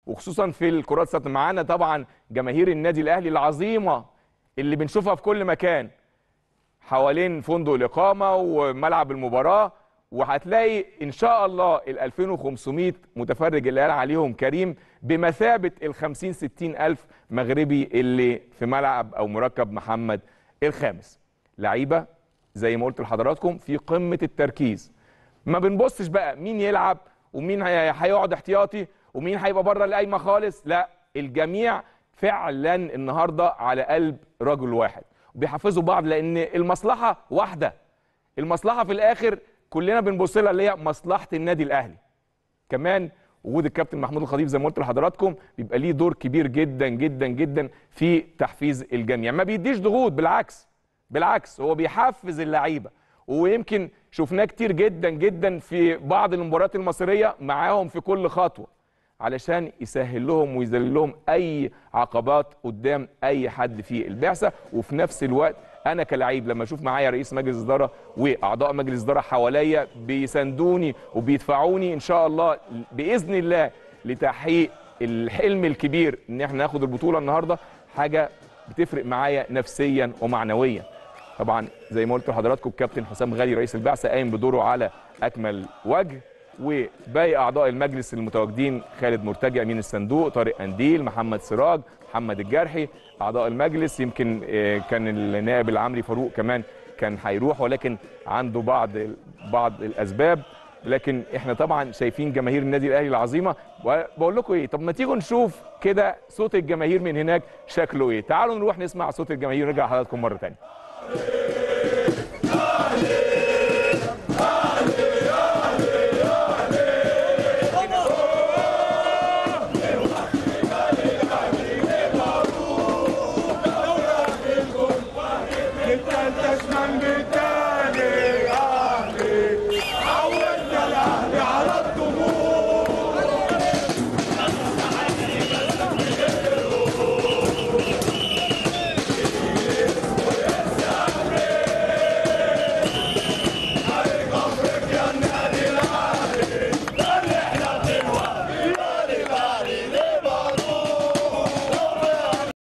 وخصوصا في الكرات السله معانا طبعا جماهير النادي الاهلي العظيمه اللي بنشوفها في كل مكان حوالين فندق الاقامه وملعب المباراه وهتلاقي ان شاء الله ال 2500 متفرج اللي قال عليهم كريم بمثابه ال 50 60 الف مغربي اللي في ملعب او مركب محمد الخامس لعيبه زي ما قلت لحضراتكم في قمه التركيز ما بنبصش بقى مين يلعب ومين هي- هيقعد احتياطي ومين هيبقى بره القايمه خالص لا الجميع فعلا النهارده على قلب رجل واحد وبيحفزوا بعض لان المصلحه واحده المصلحه في الاخر كلنا بنبص لها اللي هي مصلحه النادي الاهلي كمان وجود الكابتن محمود الخطيب زي ما قلت لحضراتكم بيبقى ليه دور كبير جدا جدا جدا في تحفيز الجميع ما بيديش ضغوط بالعكس بالعكس هو بيحفز اللعيبه ويمكن شفناه كتير جدا جدا في بعض المباريات المصريه معاهم في كل خطوه علشان يسهل لهم ويذلل لهم اي عقبات قدام اي حد في البعثه وفي نفس الوقت انا كلاعب لما اشوف معايا رئيس مجلس اداره واعضاء مجلس اداره حواليا بيساندوني وبيدفعوني ان شاء الله باذن الله لتحقيق الحلم الكبير ان احنا ناخد البطوله النهارده حاجه بتفرق معايا نفسيا ومعنويا طبعا زي ما قلت لحضراتكم الكابتن حسام غالي رئيس البعثه قايم بدوره على اكمل وجه وباقي اعضاء المجلس المتواجدين خالد مرتجي امين الصندوق طارق انديل محمد سراج محمد الجرحي اعضاء المجلس يمكن آه، كان النائب العمري فاروق كمان كان هيروح ولكن عنده بعض بعض الاسباب لكن احنا طبعا شايفين جماهير النادي الاهلي العظيمه وبقول لكم ايه طب ما تيجوا نشوف كده صوت الجماهير من هناك شكله ايه تعالوا نروح نسمع صوت الجماهير ونرجع لحضراتكم مره ثانيه